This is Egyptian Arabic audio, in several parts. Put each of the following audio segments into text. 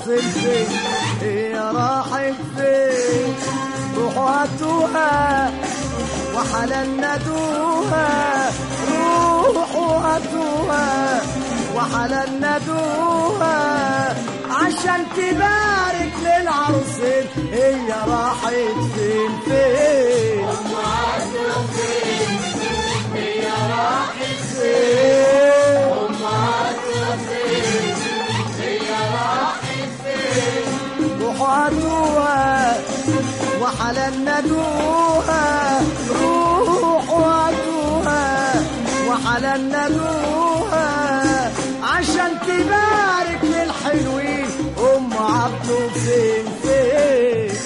العروسين فين هي راحت فين روحوا هاتوها وحلال ندوها روحوا هاتوها وحلال ندوها عشان تبارك للعروسين هي راحت فين فين روحوا هاتوها وحلال ندوها روحوا هاتوها وحلال ندوها عشان تبارك للحلوين ام عبده فين فين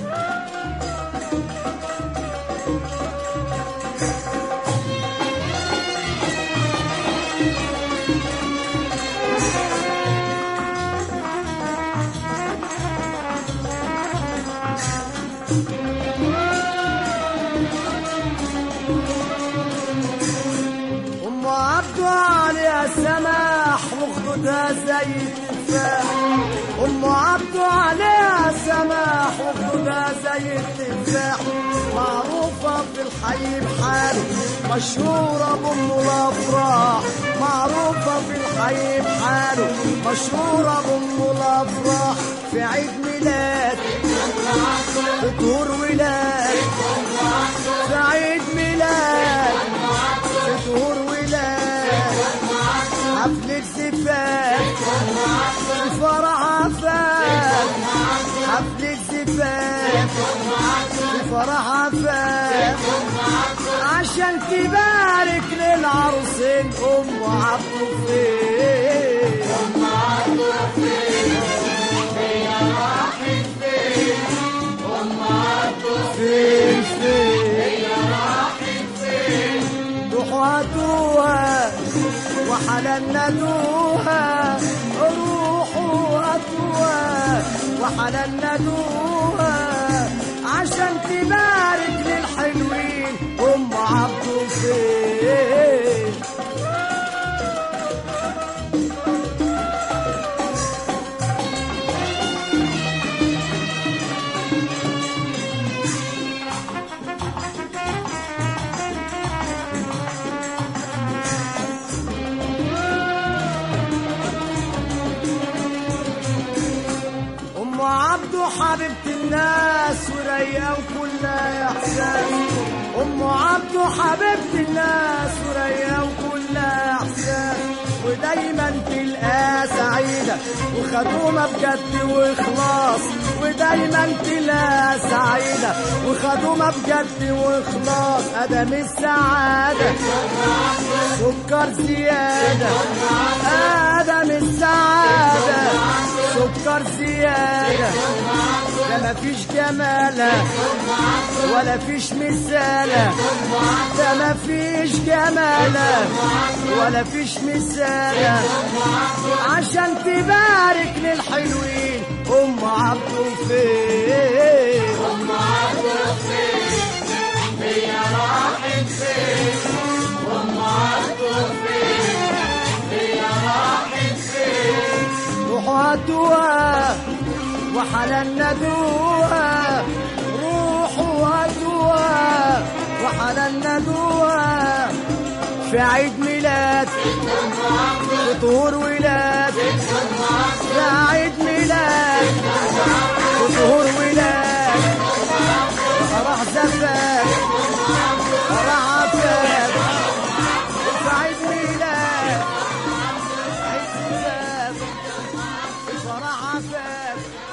ام عبده عليها سماح وخدودها زي التفاح ام عبده عليها سماح وخدودها زي التفاح معروفة في الحي بحاله مشهورة بأم الأفراح معروفة في الحي بحاله مشهورة بأم الأفراح في عيد ميلاد في دور ولاد في عيد ميلاد في دور ولاد حفلة زفاف في فرح عفاف حفلة زفاف في فرح عفاف عشان تبارك للعروسين ام عبده فين فين فين روحوا هاتوها وحلال ندوها روحوا هاتوها وحلال ندوها عشان تبارك للحلوين ام عبده فين ام عبده حبيبة الناس ورايقة وكلها احساس ام عبده حبيبة الناس ورايقة وكلها احساس ودايما تلقاها سعيدة وخدومة بجد واخلاص ودايما تلاقيها سعيدة وخدومة بجد واخلاص ادم السعادة سكر زيادة ادم السعادة سكر زيادة ده مفيش جمالة ولا فيش مثالة ده مفيش جمالة ولا فيش مثالة عشان تبارك للحلوين ام عبده فين ام عبده فين هي راحت فين ام عبده فين هي راحت فين روحوا هاتوها وحلال ندوها روحوا هاتوها وحلال ندوها في عيد ميلاد في طهور ولاد في عيد ميلاد في طهور ولاد فرح زفاف فرح عفاف في عيد ميلاد عيد زفاف فرح عفاف